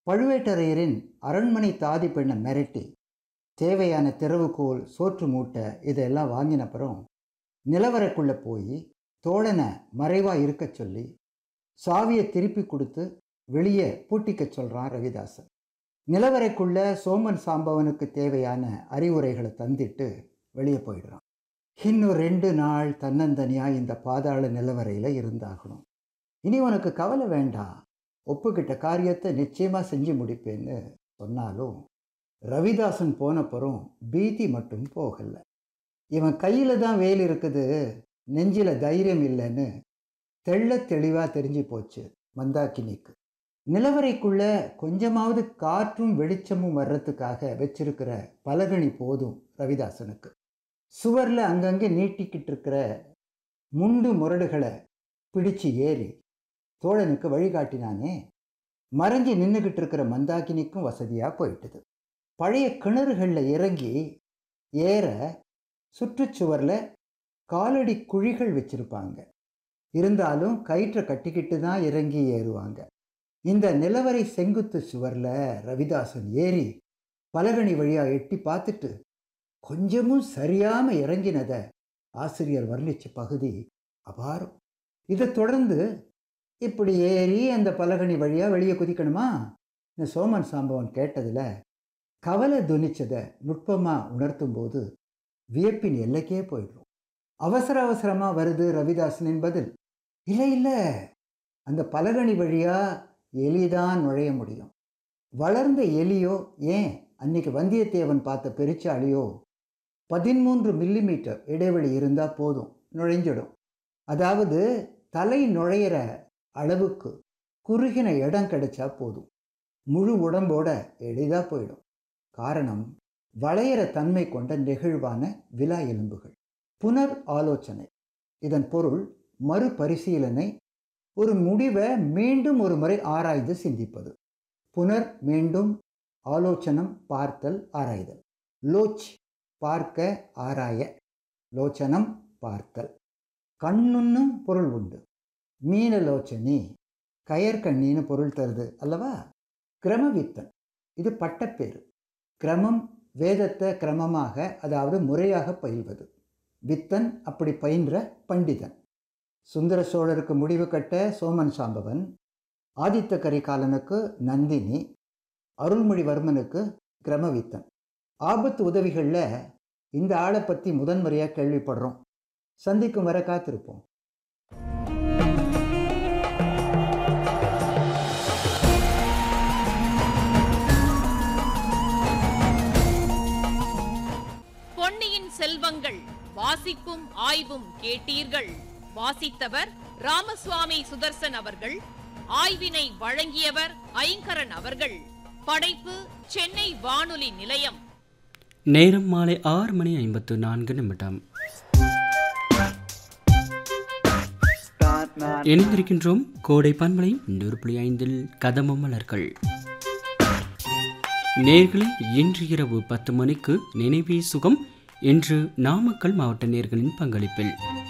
பழுவேட்டரையரின் அரண்மனை தாதி பெண்ணை மிரட்டி தேவையான திறவுகோல் சோற்று மூட்டை இதெல்லாம் வாங்கினப்புறம் நிலவரைக்குள்ளே போய் தோழனை மறைவாக இருக்க சொல்லி சாவியை திருப்பி கொடுத்து வெளியே பூட்டிக்க சொல்கிறான் ரவிதாசன் நிலவரைக்குள்ள சோமன் சாம்பவனுக்கு தேவையான அறிவுரைகளை தந்திட்டு வெளியே போயிடுறான் இன்னும் ரெண்டு நாள் தன்னந்தனியாக இந்த பாதாள நிலவரையில் இருந்தாகணும் இனி உனக்கு கவலை வேண்டாம் ஒப்புக்கிட்ட காரியத்தை நிச்சயமாக செஞ்சு முடிப்பேன்னு சொன்னாலும் ரவிதாசன் போனப்புறம் பீதி மட்டும் போகலை இவன் கையில் தான் வேல் இருக்குது நெஞ்சில் தைரியம் இல்லைன்னு தெள்ள தெளிவாக தெரிஞ்சு போச்சு மந்தாக்கினிக்கு நிலவரைக்குள்ள கொஞ்சமாவது காற்றும் வெளிச்சமும் வர்றதுக்காக வச்சிருக்கிற பலகணி போதும் ரவிதாசனுக்கு சுவரில் அங்கங்கே நீட்டிக்கிட்டு இருக்கிற முண்டு முரடுகளை பிடிச்சு ஏறி தோழனுக்கு வழிகாட்டினானே மறைஞ்சி நின்றுக்கிட்டு இருக்கிற மந்தாக்கினிக்கும் வசதியாக போயிட்டுது பழைய கிணறுகளில் இறங்கி ஏற சுற்றுச்சுவரில் காலடி குழிகள் வச்சுருப்பாங்க இருந்தாலும் கயிற்றை கட்டிக்கிட்டு தான் இறங்கி ஏறுவாங்க இந்த நிலவரை செங்குத்து சுவரில் ரவிதாசன் ஏறி பலகணி வழியாக எட்டி பார்த்துட்டு கொஞ்சமும் சரியாமல் இறங்கினதை ஆசிரியர் வர்ணிச்ச பகுதி அபாரம் இதை தொடர்ந்து இப்படி ஏறி அந்த பலகணி வழியாக வெளியே குதிக்கணுமா இந்த சோமன் சாம்பவன் கேட்டதில் கவலை துணிச்சதை நுட்பமாக உணர்த்தும் போது வியப்பின் எல்லைக்கே போயிடும் அவசர அவசரமாக வருது ரவிதாசனின் பதில் இல்லை இல்லை அந்த பலகணி வழியாக எலிதான் நுழைய முடியும் வளர்ந்த எலியோ ஏன் அன்னைக்கு வந்தியத்தேவன் பார்த்த பெருச்சாளியோ பதிமூன்று மில்லிமீட்டர் இடைவெளி இருந்தால் போதும் நுழைஞ்சிடும் அதாவது தலை நுழையிற அளவுக்கு குறுகின இடம் கிடைச்சா போதும் முழு உடம்போட எளிதாக போயிடும் காரணம் வளையிற தன்மை கொண்ட நெகிழ்வான விலா எலும்புகள் புனர் ஆலோசனை இதன் பொருள் மறுபரிசீலனை ஒரு முடிவை மீண்டும் ஒரு முறை ஆராய்ந்து சிந்திப்பது புனர் மீண்டும் ஆலோசனம் பார்த்தல் ஆராய்தல் லோச் பார்க்க ஆராய லோச்சனம் பார்த்தல் கண்ணுன்னும் பொருள் உண்டு மீனலோச்சனி கயற்கண்ணின்னு பொருள் தருது அல்லவா கிரமவித்தன் இது பட்டப்பேரு கிரமம் வேதத்தை கிரமமாக அதாவது முறையாக பயில்வது வித்தன் அப்படி பயின்ற பண்டிதன் சுந்தர சோழருக்கு முடிவு கட்ட சோமன் சாம்பவன் ஆதித்த கரிகாலனுக்கு நந்தினி அருள்மொழிவர்மனுக்கு கிரமவித்தன் ஆபத்து உதவிகளில் இந்த ஆளை பற்றி முதன்முறையாக கேள்விப்படுறோம் சந்திக்கும் வர காத்திருப்போம் பொன்னியின் செல்வங்கள் வாசிப்பும் ஆய்வும் கேட்டீர்கள் வாசித்தவர் ராமசுவாமி சுதர்சன் அவர்கள் ஆய்வினை வழங்கியவர் ஐங்கரன் அவர்கள் படைப்பு சென்னை வானொலி நிலையம் நேரம் மாலை ஆறு மணி ஐம்பத்து நான்கு நிமிடம் இணைந்திருக்கின்றோம் கோடை பண்பலை நூறு புள்ளி ஐந்தில் கதம்ப மலர்கள் நேர்களை இன்று இரவு பத்து மணிக்கு நினைவே சுகம் என்று நாமக்கல் மாவட்ட நேர்களின் பங்களிப்பில்